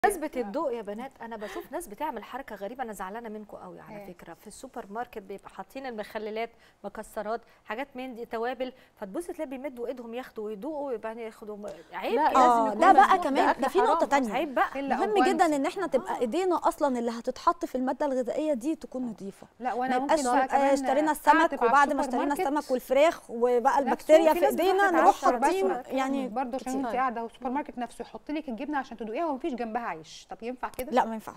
بمناسبة الضوء يا بنات انا بشوف ناس بتعمل حركه غريبه انا زعلانه منكم قوي على إيه. فكره في السوبر ماركت بيبقى حاطين المخللات مكسرات حاجات من دي توابل فتبص تلاقي بيمدوا ايدهم ياخدوا ويدوقوا ويبقى ياخدوا عيب لا، كده. لازم اه يكون ده بقى مسموح. كمان ده أكل ده في نقطه حرام. تانية عيب بقى مهم أو جدا جوانتي. ان احنا تبقى ايدينا اصلا اللي هتتحط في الماده الغذائيه دي تكون نظيفه لا ما وانا يبقاش ممكن بقى آه، كمان اشترينا السمك أعتب على وبعد ما السوبر اشترينا ماركت السمك والفراخ وبقى نفسه. البكتيريا في في ناس ايدينا بتعرف نروح تعشر بس حاطين يعني برضه عشان كتير. انت قاعده والسوبر ماركت نفسه يحط لك الجبنه عشان تدوقيها ومفيش جنبها عيش طب ينفع كده لا ما ينفعش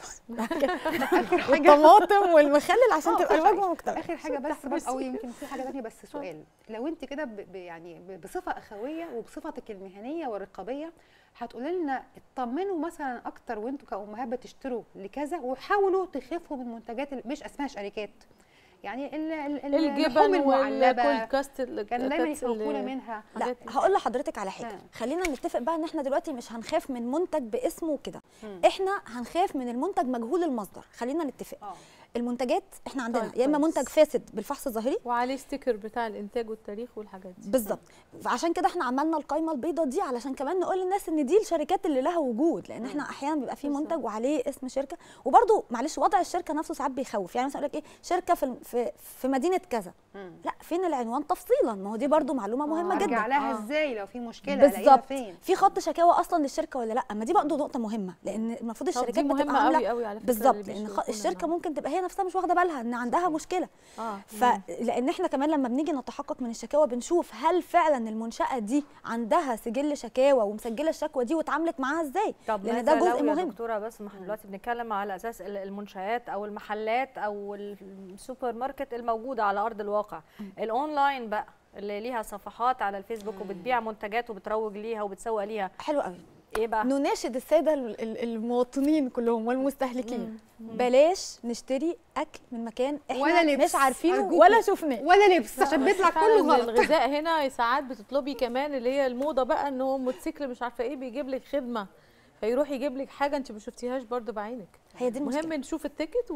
اخر حاجه والطماطم والمخلل عشان آه، تبقى صح. الوجبه مكتمله اخر حاجه بس بس او يمكن في حاجه ثانيه بس سؤال لو انت كده ب- ب- يعني ب- بصفه اخويه وبصفتك المهنيه والرقابيه هتقولي لنا اطمنوا مثلا اكتر وانتوا كامهات بتشتروا لكذا وحاولوا تخفوا من منتجات ال- مش اسمها شركات يعني ال- ال- ال- اللحوم الجبن المعلبه والكولكاست كان دايما يخوفونا منها لا حاجات دي. هقول لحضرتك على حاجه ها. خلينا نتفق بقى ان احنا دلوقتي مش هنخاف من منتج باسمه كده مم. احنا هنخاف من المنتج مجهول المصدر خلينا نتفق اه المنتجات احنا عندنا طيب، يا اما كويس. منتج فاسد بالفحص الظاهري وعليه ستيكر بتاع الانتاج والتاريخ والحاجات دي بالظبط فعشان كده احنا عملنا القايمه البيضاء دي علشان كمان نقول للناس ان دي الشركات اللي لها وجود لان احنا احيانا بيبقى في بالظبط. منتج وعليه اسم شركه وبرده معلش وضع الشركه نفسه ساعات بيخوف يعني مثلا يقول لك ايه شركه في في, في مدينه كذا مم. لا فين العنوان تفصيلا ما هو دي برده معلومه مهمه ارجع جدا لها آه. ازاي لو في مشكله الاقيها بالظبط فين في خط شكاوى اصلا للشركه ولا لا ما دي برضه نقطه مهمه لان المفروض طب دي الشركات بتبقى مهمه عامله قوي قوي على فكره بالظبط اللي لان خ- بيشوفونا الشركه النهاردة. ممكن تبقى هي نفسها مش واخده بالها ان عندها مشكله اه فلان احنا كمان لما بنيجي نتحقق من الشكاوى بنشوف هل فعلا المنشاه دي عندها سجل شكاوى ومسجله الشكوى دي واتعاملت معاها ازاي طب لان ماذا ده جزء لو يا مهم دكتوره بس ما احنا دلوقتي بنتكلم على اساس ال- المنشآت او المحلات او السوبر ماركت الموجوده على ارض الواقع الاونلاين بقى اللي ليها صفحات على الفيسبوك وبتبيع منتجات وبتروج ليها وبتسوق ليها حلو قوي ايه بقى نناشد الساده ال- ال- المواطنين كلهم والمستهلكين بلاش نشتري اكل من مكان احنا ولا لبس. مش عارفينه أرجوكم. ولا شفناه ولا لبس عشان بيطلع فعلاً كله غلط الغذاء هنا ساعات بتطلبي كمان اللي هي الموضه بقى ان هو موتوسيكل مش عارفه ايه بيجيب لك خدمه فيروح يجيب لك حاجه انت ما شفتيهاش برضه بعينك هي دي المشكله مهم نشوف التيكت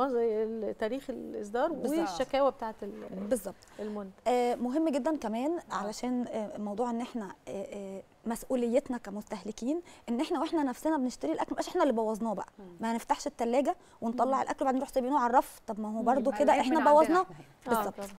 والتاريخ الاصدار بالظبط. والشكاوى بتاعه بالظبط المنتج آه، مهم جدا كمان علشان آه، موضوع ان احنا آه، آه، مسؤوليتنا كمستهلكين ان احنا واحنا نفسنا بنشتري الاكل مبقاش احنا اللي بوظناه بقى ما هنفتحش التلاجة ونطلع الاكل وبعدين نروح سايبينه على الرف طب ما هو برده يبقى كده العيب من احنا عندنا بوظناه إحنا هنا. آه، بالظبط طبعاً.